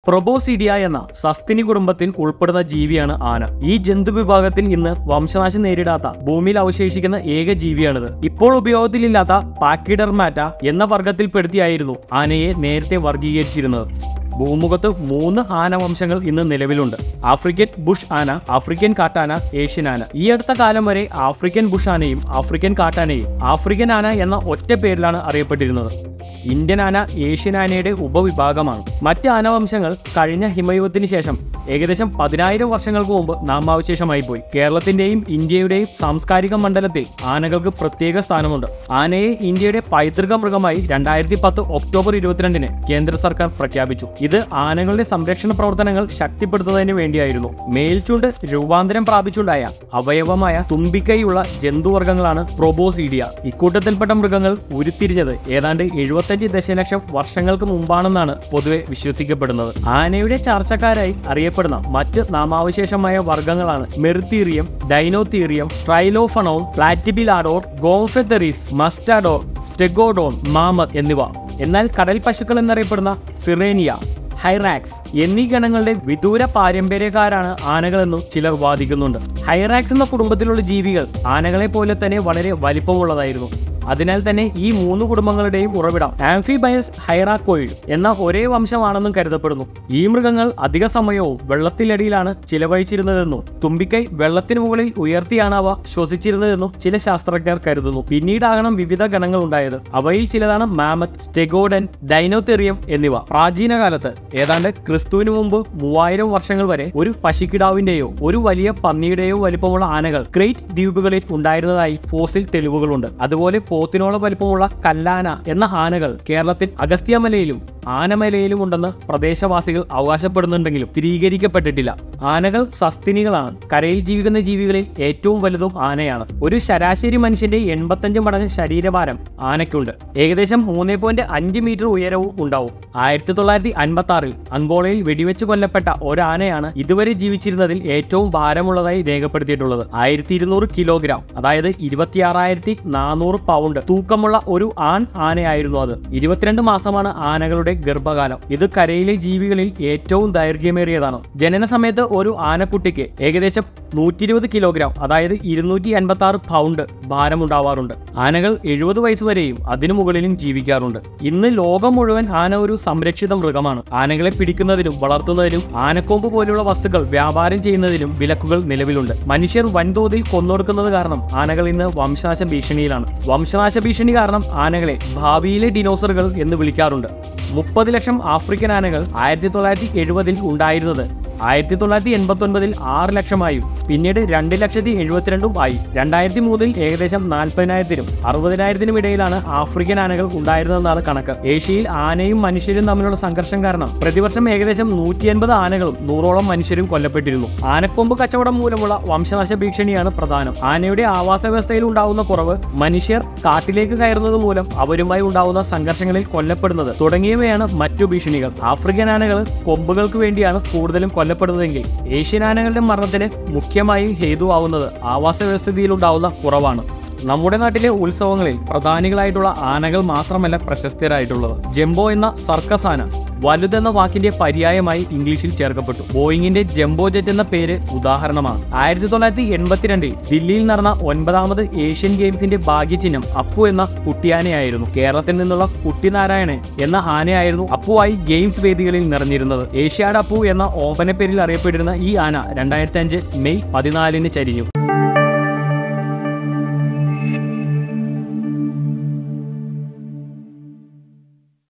Proboscidea എന്ന സസ്തിനി കുടുംബത്തിൽ ഉൾപ്പെടുന്ന ജീവിയാണ് ആന ഈ ജന്തു വിഭാഗത്തിൽ ഇന്ന് വംശനാശം നേരിടാത്ത ഭൂമിയിൽ അവശേഷിക്കുന്ന ഏക ജീവിയാണിത് ഇപ്പോൾ ഉപയോഗത്തിലില്ലാത്ത പാക്കിഡർമാറ്റ എന്ന വർഗത്തിൽപ്പെടുത്തിയായിരുന്നു ആനയെ നേരത്തെ വർഗീകരിച്ചിരുന്നത് ഭൂമുഖത്ത് മൂന്ന് ആനവംശങ്ങൾ ഇന്ന് നിലവിലുണ്ട് ആഫ്രിക്കൻ ബുഷ് ആന ആഫ്രിക്കൻ കാട്ടാന ഏഷ്യൻ ആന ഈ അടുത്ത കാലം വരെ ആഫ്രിക്കൻ ബുഷ് ആനയും ആഫ്രിക്കൻ കാട്ടാനയും ആഫ്രിക്കൻ ആന എന്ന ഒറ്റ പേരിലാണ് അറിയപ്പെട്ടിരുന്നത് ഇന്ത്യൻ ആന ഏഷ്യൻ ആനയുടെ ഉപവിഭാഗമാണ് മറ്റ് ആനവംശങ്ങൾ കഴിഞ്ഞ ഹിമയുഗത്തിന് ശേഷം ഏകദേശം പതിനായിരം വർഷങ്ങൾക്ക് മുമ്പ് നാമാവശേഷമായി പോയി കേരളത്തിന്റെയും ഇന്ത്യയുടെയും സാംസ്കാരിക മണ്ഡലത്തിൽ ആനകൾക്ക് പ്രത്യേക സ്ഥാനമുണ്ട് ആനയെ ഇന്ത്യയുടെ പൈതൃക മൃഗമായി രണ്ടായിരത്തി പത്ത് ഒക്ടോബർ ഇരുപത്തിരണ്ടിന് കേന്ദ്ര സർക്കാർ പ്രഖ്യാപിച്ചു ഇത് ആനകളുടെ സംരക്ഷണ പ്രവർത്തനങ്ങൾ ശക്തിപ്പെടുത്തുന്നതിന് വേണ്ടിയായിരുന്നു മേൽചുണ്ട് രൂപാന്തരം പ്രാപിച്ചുണ്ടായ അവയവമായ തുമ്പിക്കൈയുള്ള ജന്തുവർഗ്ഗങ്ങളാണ് പ്രൊബോസീഡിയ ഇക്കൂട്ടത്തിൽപ്പെട്ട മൃഗങ്ങൾ ഉരുത്തിരിഞ്ഞത് ഏതാണ്ട് എഴുപത്തഞ്ച് ദശലക്ഷം വർഷങ്ങൾക്ക് മുമ്പാണെന്നാണ് പൊതുവെ വിശ്വസിക്കപ്പെടുന്നത് ആനയുടെ ചർച്ചക്കാരായി അറിയപ്പെടുന്ന മറ്റ് നാമാവശേഷമായ വർഗ്ഗങ്ങളാണ് Moeritherium Deinotherium Trilophodon Platybelodon gomphotheres mastodon Stegodon mammoth എന്നിവ എന്നാൽ കടൽ പശുക്കൾ എന്നറിയപ്പെടുന്ന സിറേനിയ ഹൈറാക്സ് എന്നീ ഗണങ്ങളുടെ വിദൂര പാരമ്പര്യക്കാരാണ് ആനകളെന്നും ചിലർ വാദിക്കുന്നുണ്ട് ഹൈറാക്സ് എന്ന കുടുംബത്തിലുള്ള ജീവികൾ ആനകളെ പോലെ തന്നെ വളരെ വലിപ്പമുള്ളതായിരുന്നു അതിനാൽ തന്നെ ഈ മൂന്ന് കുടുംബങ്ങളുടെയും ഉറവിടം ആംഫിബയസ് ഹൈറാക്കോയിഡ് എന്ന ഒരേ വംശമാണെന്നും കരുതപ്പെടുന്നു ഈ മൃഗങ്ങൾ അധിക സമയവും വെള്ളത്തിലടിയിലാണ് ചിലവഴിച്ചിരുന്നതെന്നും തുമ്പിക്കൈ വെള്ളത്തിന് മുകളിൽ ഉയർത്തിയാണ് അവ ശ്വസിച്ചിരുന്നതെന്നും ചില ശാസ്ത്രജ്ഞർ കരുതുന്നു പിന്നീടാകണം വിവിധ ഗണങ്ങൾ ഉണ്ടായത് അവയിൽ ചിലതാണ് മാമത്ത് സ്റ്റെഗോഡൻ ഡൈനോതെറിയം എന്നിവ പ്രാചീന കാലത്ത് ഏതാണ്ട് ക്രിസ്തുവിന് മുമ്പ് മൂവായിരം വർഷങ്ങൾ വരെ ഒരു പശുക്കിടാവിന്റെയോ ഒരു വലിയ പന്നിയുടെയോ വലിപ്പമുള്ള ആനകൾ ക്രേറ്റ് ദ്വീപുകളിൽ ഉണ്ടായിരുന്നതായി ഫോസിൽ തെളിവുകളുണ്ട് അതുപോലെ പോത്തിനോളം വലിപ്പമുള്ള കല്ലാന എന്ന ആനകൾ കേരളത്തിൽ അഗസ്ത്യമലയിലും ആനമലയിലും ഉണ്ടെന്ന് പ്രദേശവാസികൾ അവകാശപ്പെടുന്നുണ്ടെങ്കിലും സ്ഥിരീകരിക്കപ്പെട്ടിട്ടില്ല ആനകൾ സസ്തിനികളാണ് കരയിൽ ജീവിക്കുന്ന ജീവികളിൽ ഏറ്റവും വലുതും ആനയാണ് ഒരു ശരാശരി മനുഷ്യന്റെ എൺപത്തഞ്ച് മടങ്ങ് ശരീരഭാരം ആനയ്ക്കുണ്ട് ഏകദേശം മൂന്ന് പോയിന്റ് അഞ്ച് മീറ്റർ ഉയരവും ഉണ്ടാവും ആയിരത്തി തൊള്ളായിരത്തി അൻപത്തി ആറിൽ അങ്കോളയിൽ വെടിവെച്ച് കൊല്ലപ്പെട്ട ഒരാനയാണ് ഇതുവരെ ജീവിച്ചിരുന്നതിൽ ഏറ്റവും ഭാരമുള്ളതായി രേഖപ്പെടുത്തിയിട്ടുള്ളത് ആയിരത്തി ഇരുന്നൂറ് കിലോഗ്രാം അതായത് ഇരുപത്തിയാറായിരത്തി നാനൂറ് പൗണ്ട് തൂക്കമുള്ള ഒരു ആൺ ആനയായിരുന്നു അത് ഇരുപത്തിരണ്ട് മാസമാണ് ആനകളുടെ ഗർഭകാലം ഇത് കരയിലെ ജീവികളിൽ ഏറ്റവും ദൈർഘ്യമേറിയതാണ് ജനന സമയത്ത് ഒരു ആനക്കുട്ടിക്ക് ഏകദേശം നൂറ്റി ഇരുപത് കിലോഗ്രാം അതായത് ഇരുന്നൂറ്റി അൻപത്തി ആറ് പൗണ്ട് ഭാരമുണ്ടാവാറുണ്ട് ആനകൾ എഴുപത് വയസ്സ് വരെയും അതിനു മുകളിലും ജീവിക്കാറുണ്ട് ഇന്ന് ലോകം മുഴുവൻ ആന ഒരു സംരക്ഷിത മൃഗമാണ് ആനകളെ പിടിക്കുന്നതിനും വളർത്തുന്നതിനും ആനക്കൊമ്പ് പോലുള്ള വസ്തുക്കൾ വ്യാപാരം ചെയ്യുന്നതിനും വിലക്കുകൾ നിലവിലുണ്ട് മനുഷ്യർ വൻതോതിൽ കൊന്നൊടുക്കുന്നത് കാരണം ആനകൾ ഇന്ന് വംശനാശ ഭീഷണിയിലാണ് വംശനാശ ഭീഷണി കാരണം ആനകളെ ഭാവിയിലെ ഡിനോസറുകൾ എന്ന് വിളിക്കാറുണ്ട് മുപ്പത് ലക്ഷം ആഫ്രിക്കൻ ആനകൾ ആയിരത്തി തൊള്ളായിരത്തി എഴുപതിൽ ഉണ്ടായിരുന്നത് ആയിരത്തി തൊള്ളായിരത്തി എൺപത്തി ഒൻപതിൽ ആറ് ലക്ഷമായും പിന്നീട് രണ്ട് ലക്ഷത്തി എഴുപത്തിരണ്ടും ആയി രണ്ടായിരത്തി മൂന്നിൽ ഏകദേശം നാൽപ്പതിനായിരത്തിനും അറുപതിനായിരത്തിനും ഇടയിലാണ് ആഫ്രിക്കൻ ആനകൾ ഉണ്ടായിരുന്നതെന്നാണ് കണക്ക് ഏഷ്യയിൽ ആനയും മനുഷ്യരും തമ്മിലുള്ള സംഘർഷം കാരണം പ്രതിവർഷം ഏകദേശം നൂറ്റി എൺപത് ആനകളും നൂറോളം മനുഷ്യരും കൊല്ലപ്പെട്ടിരുന്നു ആനക്കൊമ്പ് കച്ചവടം മൂലമുള്ള വംശനാശ ഭീഷണിയാണ് പ്രധാനം ആനയുടെ ആവാസ വ്യവസ്ഥയിൽ ഉണ്ടാവുന്ന കുറവ് മനുഷ്യർ കാട്ടിലേക്ക് കയറുന്നത് മൂലം അവരുമായി ഉണ്ടാവുന്ന സംഘർഷങ്ങളിൽ കൊല്ലപ്പെടുന്നത് തുടങ്ങിയവയാണ് മറ്റു ഭീഷണികൾ ആഫ്രിക്കൻ ആനകൾ കൊമ്പുകൾക്ക് വേണ്ടിയാണ് കൂടുതലും കൊല്ലപ്പെടുന്നതെങ്കിൽ ഏഷ്യൻ ആനകളുടെ മരണത്തിന് മുഖ്യമായും ഹേതുവാകുന്നത് ആവാസ വ്യവസ്ഥിതിയിലുണ്ടാവുന്ന കുറവാണ് നമ്മുടെ നാട്ടിലെ ഉത്സവങ്ങളിൽ പ്രധാനികളായിട്ടുള്ള ആനകൾ മാത്രമല്ല പ്രശസ്തരായിട്ടുള്ളത് ജംബോ എന്ന സർക്കസ് ആന വലുതെന്ന വാക്കിന്റെ പര്യായമായി ഇംഗ്ലീഷിൽ ചേർക്കപ്പെട്ടു ബോയിങ്ങിന്റെ ജംബോ ജെറ്റ് എന്ന പേര് ഉദാഹരണമാണ് ആയിരത്തി തൊള്ളായിരത്തി എൺപത്തിരണ്ടിൽ ദില്ലിയിൽ നടന്ന ഒൻപതാമത് ഏഷ്യൻ ഗെയിംസിന്റെ ഭാഗ്യചിഹ്നം അപ്പു എന്ന കുട്ടിയാനയായിരുന്നു കേരളത്തിൽ നിന്നുള്ള കുട്ടിനാരായണൻ എന്ന ആനയായിരുന്നു അപ്പുവായി ഗെയിംസ് വേദികളിൽ നിറഞ്ഞിരുന്നത് ഏഷ്യാഡ് അപ്പു എന്ന ഓമന പേരിൽ അറിയപ്പെട്ടിരുന്ന ഈ ആന രണ്ടായിരത്തി അഞ്ച് മെയ് പതിനാലിന് ചരിഞ്ഞു